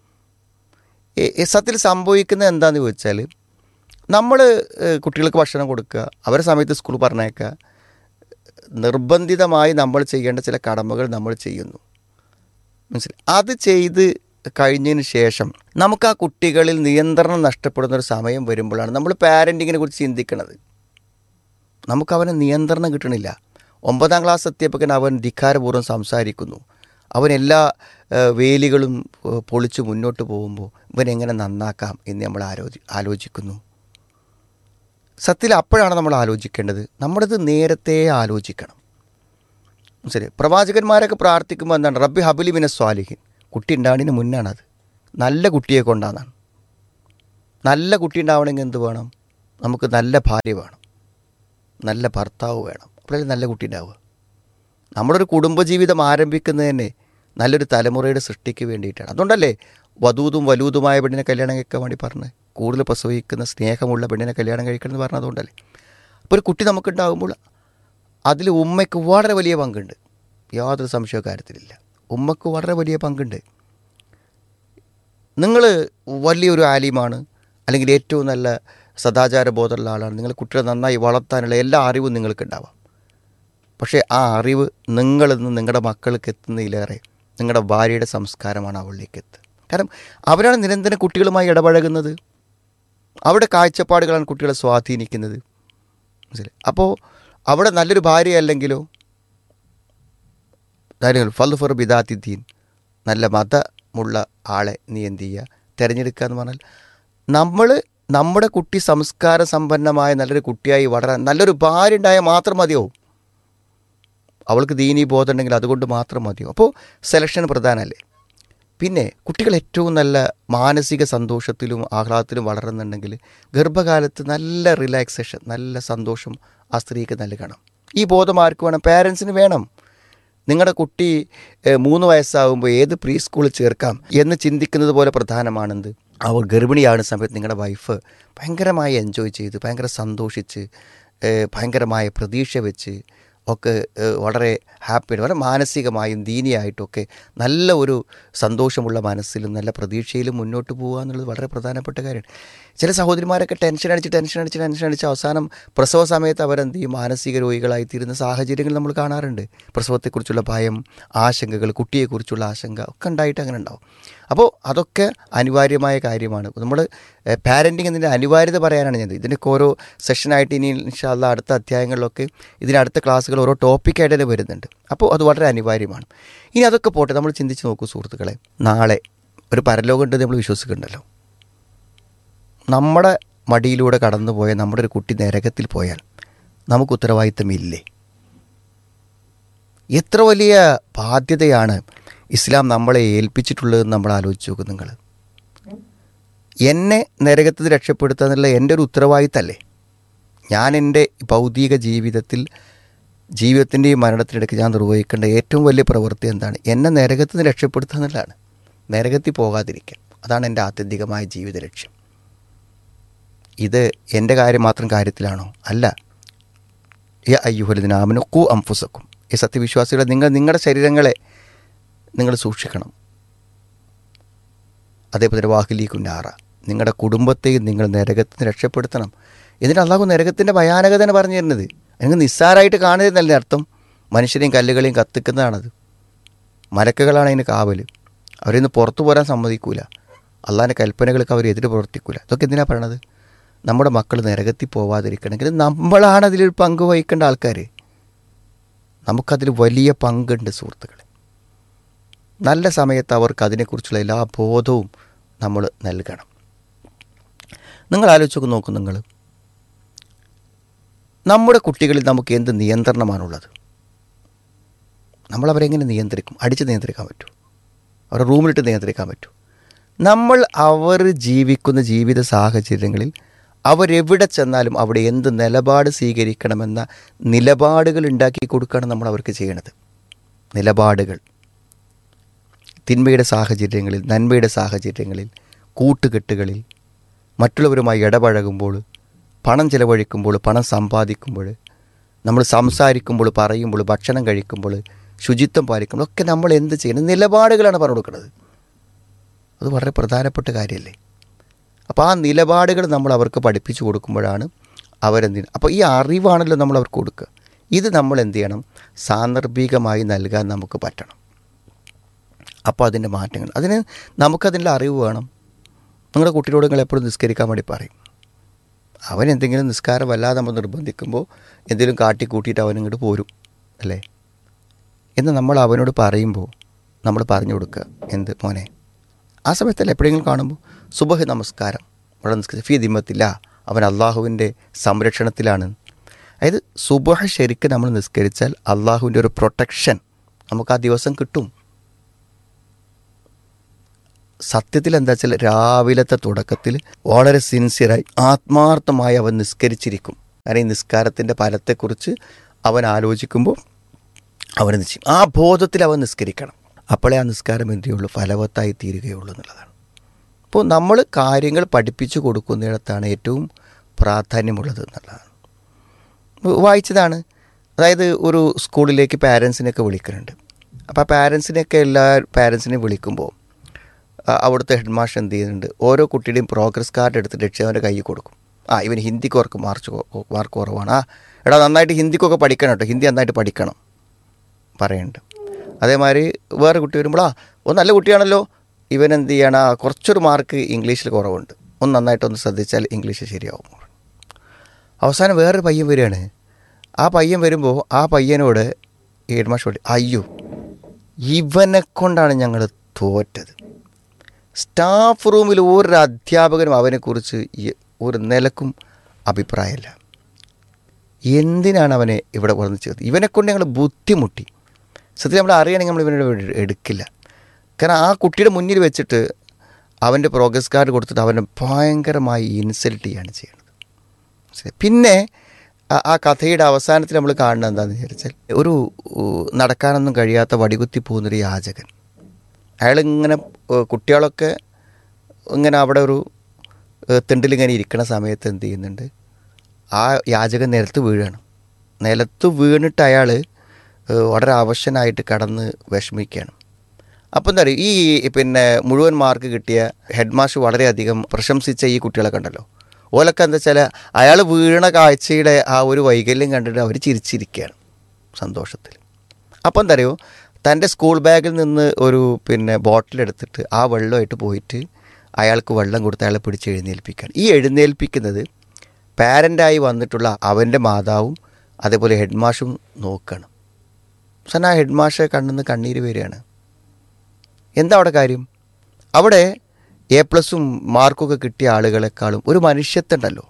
എ- എ- സത്യത്തിൽ സംഭവിക്കുന്നത് എന്താണെന്ന് ചോദിച്ചാൽ നമ്മൾ കുട്ടികൾക്ക് ഭക്ഷണം കൊടുക്കുക അവരെ സമയത്ത് സ്കൂൾ പറഞ്ഞേക്കുക നിർബന്ധിതമായി നമ്മൾ ചെയ്യേണ്ട ചില കടമകൾ നമ്മൾ ചെയ്യുന്നു മനസ്സിലായി അത് ചെയ്ത് കഴിഞ്ഞതിന് ശേഷം നമുക്ക് ആ കുട്ടികളിൽ നിയന്ത്രണം നഷ്ടപ്പെടുന്ന ഒരു സമയം വരുമ്പോഴാണ് നമ്മൾ പാരൻറ്റിങ്ങിനെ കുറിച്ച് ചിന്തിക്കുന്നത് നമുക്ക് അവന് നിയന്ത്രണം കിട്ടണില്ല ഒമ്പതാം ക്ലാസ് എത്തിയപ്പോൾ അവൻ ധിക്കാരപൂർവ്വം സംസാരിക്കുന്നു അവൻ എല്ലാ ഏഹ്, വേലികളും ഏഹ്, പൊളിച്ച് മുന്നോട്ട് പോകുമ്പോൾ ഇവൻ എങ്ങനെ നന്നാക്കാം എന്ന് നമ്മൾ ആലോചി ആലോചിക്കുന്നു സത്യത്തിൽ അപ്പോഴാണ് നമ്മൾ ആലോചിക്കേണ്ടത് നമ്മളിത് നേരത്തെ ആലോചിക്കണം ശരി പ്രവാചകന്മാരൊക്കെ പ്രാർത്ഥിക്കുമ്പോൾ എന്താണ് റബ്ബി ഹബിലി മിന സ്വാലിഹിൻ കുട്ടി ഉണ്ടാവുന്നതിന് മുന്നാണത് നല്ല കുട്ടിയെ കൊണ്ടാന്നാണ് നല്ല കുട്ടി ഉണ്ടാവണമെങ്കിൽ എന്ത് വേണം നമുക്ക് നല്ല ഭാര്യ വേണം നല്ല ഭർത്താവ് വേണം അപ്പോഴല്ലേ നല്ല കുട്ടി ഉണ്ടാവുക നമ്മളൊരു കുടുംബജീവിതം ആരംഭിക്കുന്നത് തന്നെ നല്ലൊരു തലമുറയുടെ സൃഷ്ടിക്ക് വേണ്ടിയിട്ടാണ് അതുകൊണ്ടല്ലേ വധൂതും വലൂതുമായ പെണ്ണിനെ കല്യാണം കഴിക്കാൻ വേണ്ടി പറഞ്ഞ് കൂടുതൽ പ്രസവിക്കുന്ന സ്നേഹമുള്ള പെണ്ണിനെ കല്യാണം കഴിക്കണം എന്ന് പറഞ്ഞതുകൊണ്ടല്ലേ അപ്പോൾ ഒരു കുട്ടി നമുക്കുണ്ടാകുമ്പോൾ അതിൽ ഉമ്മയ്ക്ക് വളരെ വലിയ പങ്കുണ്ട് യാതൊരു സംശയ കാര്യത്തിലില്ല ഉമ്മക്ക് വളരെ വലിയ പങ്കുണ്ട് നിങ്ങൾ വലിയൊരു ആലിമാണ് അല്ലെങ്കിൽ ഏറ്റവും നല്ല സദാചാര ബോധമുള്ള ആളാണ് നിങ്ങൾ കുട്ടികളെ നന്നായി വളർത്താനുള്ള എല്ലാ അറിവും നിങ്ങൾക്ക് ഉണ്ടാവാം പക്ഷേ ആ അറിവ് നിങ്ങളിൽ നിന്ന് നിങ്ങളുടെ മക്കൾക്ക് എത്തുന്നതിലേറെ നിങ്ങളുടെ ഭാര്യയുടെ സംസ്കാരമാണ് അവളിലേക്ക് എത്തുക കാരണം അവരാണ് നിരന്തരം കുട്ടികളുമായി ഇടപഴകുന്നത് അവരുടെ കാഴ്ചപ്പാടുകളാണ് കുട്ടികളെ സ്വാധീനിക്കുന്നത് മനസ്സിലായി അപ്പോൾ അവിടെ നല്ലൊരു ഭാര്യ അല്ലെങ്കിലോ കാര്യങ്ങൾ ഫൽ ഫർ ബിദാത്തിദ്ദീൻ നല്ല മതമുള്ള ആളെ നീ എന്ത് ചെയ്യുക തിരഞ്ഞെടുക്കുക എന്ന് പറഞ്ഞാൽ നമ്മൾ നമ്മുടെ കുട്ടി സംസ്കാര സമ്പന്നമായ നല്ലൊരു കുട്ടിയായി വളരാൻ നല്ലൊരു ഭാര്യ ഉണ്ടായാൽ മാത്രം മതിയാവും അവൾക്ക് ദീനീ ബോധം ഉണ്ടെങ്കിൽ അതുകൊണ്ട് മാത്രം മതിയോ അപ്പോൾ സെലക്ഷൻ പ്രധാനമല്ലേ പിന്നെ കുട്ടികൾ ഏറ്റവും നല്ല മാനസിക സന്തോഷത്തിലും ആഹ്ലാദത്തിലും വളരുന്നുണ്ടെങ്കിൽ ഗർഭകാലത്ത് നല്ല റിലാക്സേഷൻ നല്ല സന്തോഷം ആ സ്ത്രീക്ക് നൽകണം ഈ ബോധം ആർക്ക് വേണം പാരൻസിന് വേണം നിങ്ങളുടെ കുട്ടി ഏഹ്, മൂന്ന് വയസ്സാകുമ്പോൾ ഏത് പ്രീ സ്കൂളിൽ ചേർക്കാം എന്ന് ചിന്തിക്കുന്നത് പോലെ പ്രധാനമാണെന്ത് അവർ ഗർഭിണിയാകുന്ന സമയത്ത് നിങ്ങളുടെ വൈഫ് ഭയങ്കരമായി എൻജോയ് ചെയ്ത് ഭയങ്കര സന്തോഷിച്ച് ഏഹ്, ഭയങ്കരമായ പ്രതീക്ഷ വെച്ച് ഒക്കെ ഏഹ്, വളരെ ഹാപ്പിയാണ് വളരെ മാനസികമായും ദീനിയായിട്ടൊക്കെ നല്ല ഒരു സന്തോഷമുള്ള മനസ്സിലും നല്ല പ്രതീക്ഷയിലും മുന്നോട്ട് പോകുക എന്നുള്ളത് വളരെ പ്രധാനപ്പെട്ട കാര്യമാണ് ചില സഹോദരിമാരൊക്കെ ടെൻഷൻ അടിച്ച് ടെൻഷൻ അടിച്ച് ടെൻഷൻ അടിച്ച് അവസാനം പ്രസവ സമയത്ത് അവരെന്ത് ചെയ്യും മാനസിക രോഗികളായി തീരുന്ന സാഹചര്യങ്ങൾ നമ്മൾ കാണാറുണ്ട് പ്രസവത്തെക്കുറിച്ചുള്ള ഭയം ആശങ്കകൾ കുട്ടിയെക്കുറിച്ചുള്ള ആശങ്ക ഒക്കെ ഉണ്ടായിട്ട് അങ്ങനെ ഉണ്ടാവും അപ്പോൾ അതൊക്കെ അനിവാര്യമായ കാര്യമാണ് നമ്മൾ പാരൻറ്റിങ് എന്നതിൻ്റെ അനിവാര്യത പറയാനാണ് ഞാൻ ഇതിനൊക്കെ ഓരോ സെഷനായിട്ട് ഇനി ഇൻഷാല്ല അടുത്ത അധ്യായങ്ങളിലൊക്കെ ഇതിന് അടുത്ത ക്ലാസ്സുകൾ ഓരോ ടോപ്പിക്കായിട്ട് തന്നെ വരുന്നുണ്ട് അപ്പോൾ അത് വളരെ അനിവാര്യമാണ് ഇനി അതൊക്കെ പോട്ടെ നമ്മൾ ചിന്തിച്ച് നോക്കൂ സുഹൃത്തുക്കളെ നാളെ ഒരു പരലോകം ഉണ്ടെന്ന് നമ്മൾ വിശ്വസിക്കുന്നുണ്ടല്ലോ നമ്മുടെ മടിയിലൂടെ കടന്നുപോയ നമ്മുടെ ഒരു കുട്ടി നരകത്തിൽ പോയാൽ നമുക്ക് ഉത്തരവാദിത്തമില്ലേ എത്ര വലിയ ബാധ്യതയാണ് ഇസ്ലാം നമ്മളെ ഏൽപ്പിച്ചിട്ടുള്ളതെന്ന് നമ്മൾ ആലോചിച്ച് നോക്കും നിങ്ങൾ എന്നെ നരകത്തിൽ നിന്ന് രക്ഷപ്പെടുത്തുക എന്നുള്ള എൻ്റെ ഒരു ഉത്തരവാദിത്തമല്ലേ ഞാൻ എൻ്റെ ഭൗതിക ജീവിതത്തിൽ ജീവിതത്തിൻ്റെയും മരണത്തിനിടയ്ക്ക് ഞാൻ നിർവഹിക്കേണ്ട ഏറ്റവും വലിയ പ്രവൃത്തി എന്താണ് എന്നെ നരകത്തിൽ നിന്ന് രക്ഷപ്പെടുത്തുക എന്നുള്ളതാണ് നരകത്തിൽ പോകാതിരിക്കാൻ അതാണ് എൻ്റെ ആത്യന്തികമായ ജീവിത ലക്ഷ്യം ഇത് എൻ്റെ കാര്യം മാത്രം കാര്യത്തിലാണോ അല്ല യ അയ്യുഹലിനാമനു കു അംഫുസക്കും ഈ സത്യവിശ്വാസികളെ നിങ്ങൾ നിങ്ങളുടെ ശരീരങ്ങളെ നിങ്ങൾ സൂക്ഷിക്കണം അതേപോലെ തന്നെ വാഹിലീക്കുന്നാറ നിങ്ങളുടെ കുടുംബത്തെയും നിങ്ങൾ നരകത്തിൽ നിന്ന് രക്ഷപ്പെടുത്തണം എന്നിട്ട് അള്ളാഹു നരകത്തിൻ്റെ ഭയാനകതയാണ് പറഞ്ഞു തരുന്നത് നിങ്ങൾ നിസ്സാരമായിട്ട് കാണരുതല്ലേ അർത്ഥം മനുഷ്യരെയും കല്ലുകളെയും കത്തിക്കുന്നതാണത് മലക്കുകളാണ് അതിന് കാവൽ അവരിന്ന് പുറത്തു പോരാൻ സമ്മതിക്കൂല അള്ളാഹിൻ്റെ കൽപ്പനകൾക്ക് അവർ എതിര് പ്രവർത്തിക്കൂല ഇതൊക്കെ എന്തിനാണ് പറയണത് നമ്മുടെ മക്കൾ നരകത്തിൽ പോവാതിരിക്കണമെങ്കിൽ നമ്മളാണ് അതിലൊരു പങ്ക് വഹിക്കേണ്ട ആൾക്കാർ നമുക്കതിൽ വലിയ പങ്കുണ്ട് സുഹൃത്തുക്കളെ നല്ല സമയത്ത് അവർക്ക് അതിനെക്കുറിച്ചുള്ള എല്ലാ ബോധവും നമ്മൾ നൽകണം നിങ്ങൾ ആലോചിച്ചൊക്കെ നോക്കും നിങ്ങൾ നമ്മുടെ കുട്ടികളിൽ നമുക്ക് എന്ത് നിയന്ത്രണമാണുള്ളത് നമ്മളവരെങ്ങനെ നിയന്ത്രിക്കും അടിച്ച് നിയന്ത്രിക്കാൻ പറ്റും അവരെ റൂമിലിട്ട് നിയന്ത്രിക്കാൻ പറ്റൂ നമ്മൾ അവർ ജീവിക്കുന്ന ജീവിത സാഹചര്യങ്ങളിൽ അവരെവിടെ ചെന്നാലും അവിടെ എന്ത് നിലപാട് സ്വീകരിക്കണമെന്ന നിലപാടുകൾ ഉണ്ടാക്കി കൊടുക്കുകയാണ് നമ്മൾ അവർക്ക് ചെയ്യണത് നിലപാടുകൾ തിന്മയുടെ സാഹചര്യങ്ങളിൽ നന്മയുടെ സാഹചര്യങ്ങളിൽ കൂട്ടുകെട്ടുകളിൽ മറ്റുള്ളവരുമായി ഇടപഴകുമ്പോൾ പണം ചിലവഴിക്കുമ്പോൾ പണം സമ്പാദിക്കുമ്പോൾ നമ്മൾ സംസാരിക്കുമ്പോൾ പറയുമ്പോൾ ഭക്ഷണം കഴിക്കുമ്പോൾ ശുചിത്വം പാലിക്കുമ്പോൾ ഒക്കെ നമ്മൾ എന്ത് ചെയ്യണം നിലപാടുകളാണ് പറഞ്ഞു കൊടുക്കുന്നത് അത് വളരെ പ്രധാനപ്പെട്ട കാര്യമല്ലേ അപ്പോൾ ആ നിലപാടുകൾ നമ്മൾ അവർക്ക് പഠിപ്പിച്ചു കൊടുക്കുമ്പോഴാണ് അവരെന്ത് അപ്പോൾ ഈ അറിവാണല്ലോ നമ്മൾ അവർക്ക് കൊടുക്കുക ഇത് നമ്മൾ എന്ത് ചെയ്യണം സാന്ദർഭികമായി നൽകാൻ നമുക്ക് പറ്റണം അപ്പോൾ അതിൻ്റെ മാറ്റങ്ങൾ അതിന് നമുക്കതിൻ്റെ അറിവ് വേണം നിങ്ങളുടെ കുട്ടിയോട് നിങ്ങൾ എപ്പോഴും നിസ്കരിക്കാൻ വേണ്ടി പറയും അവൻ എന്തെങ്കിലും നിസ്കാരം വല്ലാതെ നമ്മൾ നിർബന്ധിക്കുമ്പോൾ എന്തെങ്കിലും കാട്ടി കൂട്ടിയിട്ട് അവൻ ഇങ്ങോട്ട് പോരും അല്ലേ എന്ന് നമ്മൾ അവനോട് പറയുമ്പോൾ നമ്മൾ പറഞ്ഞു കൊടുക്കുക എന്ത് മോനെ ആ സമയത്തല്ല എപ്പോഴെങ്കിലും കാണുമ്പോൾ സുബഹ് നമസ്കാരം ഇവിടെ നിസ്കരിച്ച ഫീ ദിമ്മത്തില്ല അവൻ അള്ളാഹുവിൻ്റെ സംരക്ഷണത്തിലാണ് അതായത് സുബഹ ശരിക്കും നമ്മൾ നിസ്കരിച്ചാൽ അള്ളാഹുവിൻ്റെ ഒരു പ്രൊട്ടക്ഷൻ നമുക്ക് ആ ദിവസം കിട്ടും സത്യത്തിൽ എന്താ വെച്ചാൽ രാവിലത്തെ തുടക്കത്തിൽ വളരെ സിൻസിയറായി ആത്മാർത്ഥമായി അവൻ നിസ്കരിച്ചിരിക്കും കാരണം ഈ നിസ്കാരത്തിൻ്റെ ഫലത്തെക്കുറിച്ച് അവൻ ആലോചിക്കുമ്പോൾ അവൻ എന്ത് ചെയ്യും ആ ബോധത്തിൽ അവൻ നിസ്കരിക്കണം അപ്പോഴേ ആ നിസ്കാരം എന്ത് ചെയ്യുള്ളൂ ഫലവത്തായി തീരുകയുള്ളൂ എന്നുള്ളതാണ് അപ്പോൾ നമ്മൾ കാര്യങ്ങൾ പഠിപ്പിച്ചു കൊടുക്കുന്നിടത്താണ് ഏറ്റവും പ്രാധാന്യമുള്ളത് എന്നുള്ളതാണ് വായിച്ചതാണ് അതായത് ഒരു സ്കൂളിലേക്ക് പാരൻസിനെയൊക്കെ വിളിക്കുന്നുണ്ട് അപ്പോൾ ആ പാരൻസിനെയൊക്കെ എല്ലാ പാരൻസിനെയും വിളിക്കുമ്പോൾ ആ, അവിടുത്തെ ഹെഡ് മാസ്റ്റർ എന്ത് ചെയ്യുന്നുണ്ട് ഓരോ കുട്ടിയുടെയും പ്രോഗ്രസ് കാർഡ് എടുത്ത് രക്ഷിതാവിൻ്റെ കയ്യിൽ കൊടുക്കും ആ ഇവൻ ഹിന്ദിക്ക് അവർക്ക് മാർക്ക് മാർക്ക് കുറവാണ് ആ എടാ നന്നായിട്ട് ഹിന്ദിക്കൊക്കെ പഠിക്കണം കേട്ടോ ഹിന്ദി നന്നായിട്ട് പഠിക്കണം പറയുന്നുണ്ട് അതേമാതിരി വേറെ കുട്ടി വരുമ്പോൾ ആ ഓ നല്ല കുട്ടിയാണല്ലോ ഇവൻ എന്ത് ചെയ്യണം ആ കുറച്ചൊരു മാർക്ക് ഇംഗ്ലീഷിൽ കുറവുണ്ട് ഒന്ന് നന്നായിട്ടൊന്ന് ശ്രദ്ധിച്ചാൽ ഇംഗ്ലീഷ് ശരിയാവും അവസാനം വേറൊരു പയ്യൻ വരികയാണ് ആ പയ്യൻ വരുമ്പോൾ ആ പയ്യനോട് ഹെഡ് മാസ്റ്റർ പറയും, അയ്യോ ഇവനെ കൊണ്ടാണ് ഞങ്ങൾ തോറ്റത് സ്റ്റാഫ് റൂമിൽ ഒരു അധ്യാപകനും അവനെക്കുറിച്ച് ഈ- ഒരു നിലക്കും അഭിപ്രായമില്ല എന്തിനാണ് അവനെ ഇവിടെ വന്ന് ചേർത്ത് ഇവനെ കൊണ്ട് ഞങ്ങൾ ബുദ്ധിമുട്ടി സത്യം നമ്മൾ അറിയണമെങ്കിൽ നമ്മൾ ഇവനെ ഇവിടെ എടുക്കില്ല കാരണം ആ കുട്ടിയുടെ മുന്നിൽ വെച്ചിട്ട് അവൻ്റെ പ്രോഗ്രസ് കാർഡ് കൊടുത്തിട്ട് അവനെ ഭയങ്കരമായി ഇൻസൾട്ട് ചെയ്യാണ് ചെയ്യുന്നത് മനസ്സിലായി? പിന്നെ ആ- ആ കഥയുടെ അവസാനത്തിൽ നമ്മൾ കാണുന്നത് എന്താണെന്ന് വിചാരിച്ചാൽ ഒരു ഉ, നടക്കാനൊന്നും കഴിയാത്ത വടികുത്തി പോകുന്നൊരു യാചകൻ അയാളിങ്ങനെ ഏഹ്, കുട്ടികളൊക്കെ ഇങ്ങനെ അവിടെ ഒരു ഏഹ്, തിണ്ടിലിങ്ങനെ ഇരിക്കുന്ന സമയത്ത് എന്ത് ചെയ്യുന്നുണ്ട് ആ യാചകൻ നിലത്ത് വീഴാണ് നിലത്ത് വീണിട്ട് അയാൾ വളരെ അവശനായിട്ട് കടന്ന് വിഷമിക്കുകയാണ് അപ്പോൾ എന്താ പറയുക ഈ പിന്നെ മുഴുവൻ മാർക്ക് കിട്ടിയ ഹെഡ് മാസ്റ്റർ വളരെയധികം പ്രശംസിച്ച ഈ കുട്ടികളെ കണ്ടല്ലോ ഓലൊക്കെ എന്താ വെച്ചാൽ അയാൾ വീണ കാഴ്ചയുടെ ആ ഒരു വൈകല്യം കണ്ടിട്ട് അവർ ചിരിച്ചിരിക്കുകയാണ് സന്തോഷത്തിൽ അപ്പോൾ എന്താ അറിയോ തൻ്റെ സ്കൂൾ ബാഗിൽ നിന്ന് ഒരു പിന്നെ ബോട്ടിൽ എടുത്തിട്ട് ആ വെള്ളമായിട്ട് പോയിട്ട് അയാൾക്ക് വെള്ളം കൊടുത്ത് അയാളെ പിടിച്ച് എഴുന്നേൽപ്പിക്കുകയാണ് ഈ എഴുന്നേൽപ്പിക്കുന്നത് പാരൻ്റായി വന്നിട്ടുള്ള അവൻ്റെ മാതാവും അതേപോലെ ഹെഡ് മാഷും നോക്കുകയാണ് സന ആ ഹെഡ് മാഷെ കണ്ണിന്ന് കണ്ണീര് വരികയാണ് എന്താ അവിടെ കാര്യം അവിടെ എ പ്ലസും മാർക്കൊക്കെ കിട്ടിയ ആളുകളെക്കാളും ഒരു മനുഷ്യത്വം ഉണ്ടല്ലോ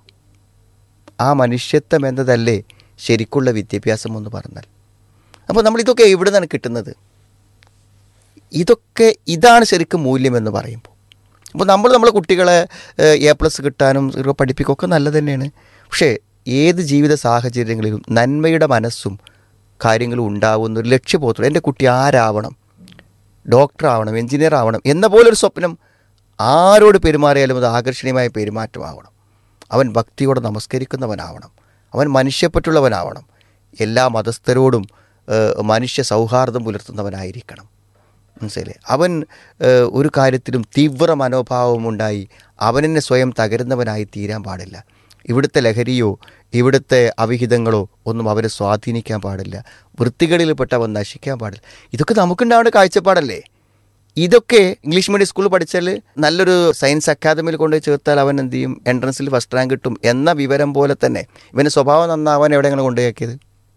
ആ മനുഷ്യത്വം എന്നതല്ലേ ശരിക്കുള്ള വിദ്യാഭ്യാസം എന്ന് പറഞ്ഞാൽ അപ്പോൾ നമ്മൾ ഇതൊക്കെ എവിടെ നിന്നാണ് കിട്ടുന്നത് ഇതൊക്കെ ഇതാണ് ശരിക്കും മൂല്യമെന്ന് പറയുമ്പോൾ അപ്പോൾ നമ്മൾ നമ്മളെ കുട്ടികളെ എ പ്ലസ് കിട്ടാനും ഇതൊക്കെ പഠിപ്പിക്കുകയൊക്കെ നല്ലത് തന്നെയാണ് പക്ഷേ ഏത് ജീവിത സാഹചര്യങ്ങളിലും നന്മയുടെ മനസ്സും കാര്യങ്ങളും ഉണ്ടാവുന്ന ഒരു ലക്ഷ്യബോധത്തോടെ എൻ്റെ കുട്ടി ആരാവണം ഡോക്ടർ ആവണം എഞ്ചിനീയർ ആവണം എന്ന പോലൊരു സ്വപ്നം ആരോട് പെരുമാറിയാലും അത് ആകർഷണീയമായ പെരുമാറ്റമാവണം അവൻ ഭക്തിയോടെ നമസ്കരിക്കുന്നവനാവണം അവൻ മനുഷ്യപ്പറ്റുള്ളവനാവണം എല്ലാ മതസ്ഥരോടും ഏഹ്, മനുഷ്യ സൗഹാർദ്ദം പുലർത്തുന്നവനായിരിക്കണം മനസ്സിലെ അവൻ ഏഹ്, ഒരു കാര്യത്തിലും തീവ്ര മനോഭാവമുണ്ടായി അവനെന്നെ സ്വയം തകരുന്നവനായി തീരാൻ പാടില്ല ഇവിടുത്തെ ലഹരിയോ ഇവിടുത്തെ അവിഹിതങ്ങളോ ഒന്നും അവരെ സ്വാധീനിക്കാൻ പാടില്ല വൃത്തികളിൽപ്പെട്ട് അവൻ നശിക്കാൻ പാടില്ല ഇതൊക്കെ നമുക്കുണ്ടാവേണ്ട കാഴ്ചപ്പാടല്ലേ ഇതൊക്കെ ഇംഗ്ലീഷ് മീഡിയം സ്കൂളിൽ പഠിച്ചാൽ നല്ലൊരു സയൻസ് അക്കാദമിയിൽ കൊണ്ടുപോയി ചേർത്താൽ അവൻ എന്ത് ചെയ്യും എൻട്രൻസിൽ ഫസ്റ്റ് റാങ്ക് കിട്ടും എന്ന വിവരം പോലെ തന്നെ ഇവൻ്റെ സ്വഭാവം നന്നാവാൻ എവിടെയാണ് കൊണ്ടുപോയാക്കിയത്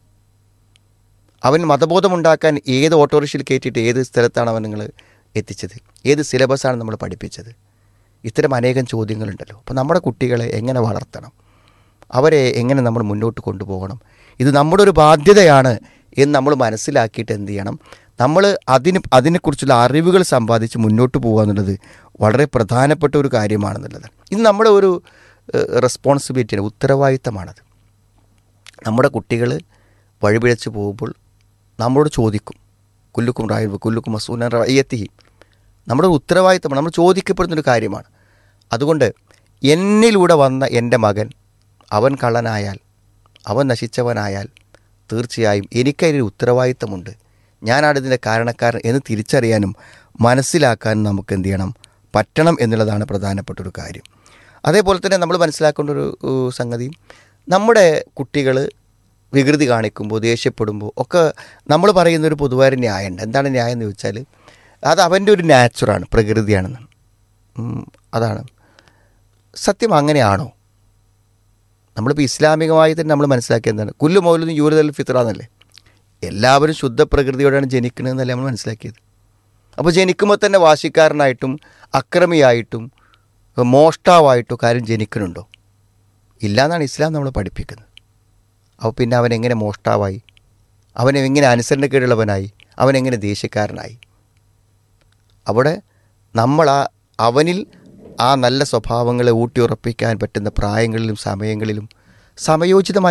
അവൻ മതബോധമുണ്ടാക്കാൻ ഏത് ഓട്ടോറിക്ഷയിൽ കയറ്റിയിട്ട് ഏത് സ്ഥലത്താണ് അവൻ നിങ്ങൾ എത്തിച്ചത് ഏത് സിലബസാണ് നമ്മൾ പഠിപ്പിച്ചത് ഇത്തരം അനേകം ചോദ്യങ്ങളുണ്ടല്ലോ അപ്പോൾ നമ്മുടെ കുട്ടികളെ എങ്ങനെ വളർത്തണം അവരെ എങ്ങനെ നമ്മൾ മുന്നോട്ട് കൊണ്ടുപോകണം ഇത് നമ്മുടെ ഒരു ബാധ്യതയാണ് എന്ന് നമ്മൾ മനസ്സിലാക്കിയിട്ട് എന്ത് ചെയ്യണം നമ്മൾ അതിന് അതിനെക്കുറിച്ചുള്ള അറിവുകൾ സമ്പാദിച്ച് മുന്നോട്ട് പോകുക എന്നുള്ളത് വളരെ പ്രധാനപ്പെട്ട ഒരു കാര്യമാണെന്നുള്ളത് ഇത് നമ്മുടെ ഒരു റെസ്പോൺസിബിലിറ്റിയാണ് ഉത്തരവാദിത്തമാണത് നമ്മുടെ കുട്ടികൾ വഴിപിഴച്ച് പോകുമ്പോൾ നമ്മളോട് ചോദിക്കും കുല്ലുക്കും റായു കുല്ലുക്കും മസൂന റയ്യത്തി നമ്മുടെ ഒരു ഉത്തരവാദിത്തമാണ് നമ്മൾ ചോദിക്കപ്പെടുന്നൊരു കാര്യമാണ് അതുകൊണ്ട് എന്നിലൂടെ വന്ന എൻ്റെ മകൻ അവൻ കള്ളനായാൽ അവൻ നശിച്ചവനായാൽ തീർച്ചയായും എനിക്കതിനൊരു ഉത്തരവാദിത്തമുണ്ട് ഞാനാണ് ഇതിൻ്റെ കാരണക്കാരൻ എന്ന് തിരിച്ചറിയാനും മനസ്സിലാക്കാനും നമുക്ക് എന്ത് ചെയ്യണം പറ്റണം എന്നുള്ളതാണ് പ്രധാനപ്പെട്ട ഒരു കാര്യം അതേപോലെ തന്നെ നമ്മൾ മനസ്സിലാക്കേണ്ട ഒരു ഏഹ്, സംഗതി നമ്മുടെ കുട്ടികൾ വികൃതി കാണിക്കുമ്പോൾ ദേഷ്യപ്പെടുമ്പോൾ ഒക്കെ നമ്മൾ പറയുന്ന ഒരു പൊതുവായ ന്യായമുണ്ട് എന്താണ് ന്യായം എന്ന് ചോദിച്ചാൽ അത് അവൻ്റെ ഒരു നാച്ചുറാണ് പ്രകൃതിയാണെന്ന് ഉം, അതാണ് സത്യം അങ്ങനെയാണോ നമ്മളിപ്പോൾ ഇസ്ലാമികമായി തന്നെ നമ്മൾ മനസ്സിലാക്കിയ എന്താണ് കുല്ലു മൗലൂദും യൂരദൽ ഫിത്ര എന്നല്ലേ എല്ലാവരും ശുദ്ധ പ്രകൃതിയോടാണ് ജനിക്കണമെന്നല്ലേ നമ്മൾ മനസ്സിലാക്കിയത് അപ്പോൾ ജനിക്കുമ്പോൾ തന്നെ വാശിക്കാരനായിട്ടും അക്രമിയായിട്ടും മോഷ്ടാവായിട്ടും കാര്യം ജനിക്കണുണ്ടോ ഇല്ല എന്നാണ് ഇസ്ലാം നമ്മളെ പഠിപ്പിക്കുന്നത് അപ്പോൾ പിന്നെ അവൻ എങ്ങനെ മോഷ്ടാവായി അവൻ എങ്ങനെ അനുസരണക്കേടുള്ളവനായി അവൻ എങ്ങനെ ദേഷ്യക്കാരനായി അവിടെ നമ്മൾ ആ അവനിൽ ആ നല്ല സ്വഭാവങ്ങളെ ഊട്ടിയുറപ്പിക്കാൻ പറ്റുന്ന പ്രായങ്ങളിലും സമയങ്ങളിലും സമയോചിതമായി